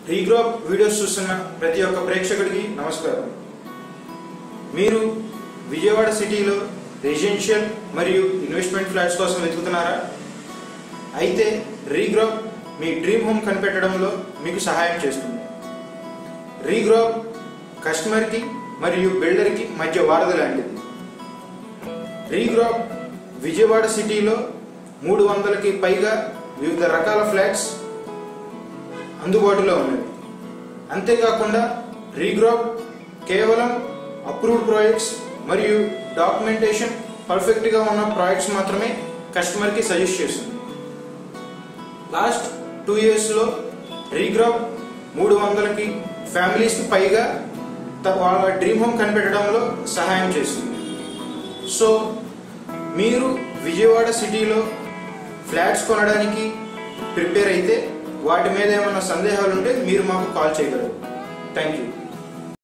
రీగ్రోప్ videos చూస్తున్న ప్రతి ఒక్క ప్రేక్షకుడికి నమస్కారం మీరు విజయవాడ సిటీలో రెసిడెన్షియల్ మరియు ఇన్వెస్ట్మెంట్ ఫ్లాట్స్ కోసం వెతుకుతున్నారా అయితే రీగ్రోప్ మీ డ్రీమ్ హోమ్ కనిపెట్టడంలో మీకు సహాయం చేస్తుంది రీగ్రోప్ కస్టమర్కి మరియు బిల్డర్కి మధ్య వారధి లాంటిది రీగ్రాప్ విజయవాడ సిటీలో మూడు వందలకి పైగా వివిధ రకాల ఫ్లాట్స్ అందుబాటులో ఉన్నవి అంతేకాకుండా రీగ్రాప్ కేవలం అప్రూవ్డ్ ప్రాజెక్ట్స్ మరియు డాక్యుమెంటేషన్ పర్ఫెక్ట్గా ఉన్న ప్రాజెక్ట్స్ మాత్రమే కస్టమర్కి సజెస్ట్ చేస్తుంది లాస్ట్ టూ ఇయర్స్లో రీగ్రాప్ మూడు వందలకి ఫ్యామిలీస్కి పైగా త- వాళ్ళ డ్రీమ్ హోమ్ కనిపెట్టడంలో సహాయం చేస్తుంది సో మీరు విజయవాడ సిటీలో ఫ్లాట్స్ కొనడానికి ప్రిపేర్ అయితే వాటి మీద ఏమైనా సందేహాలు ఉంటే మీరు మాకు కాల్ చేయగలరు థ్యాంక్ యూ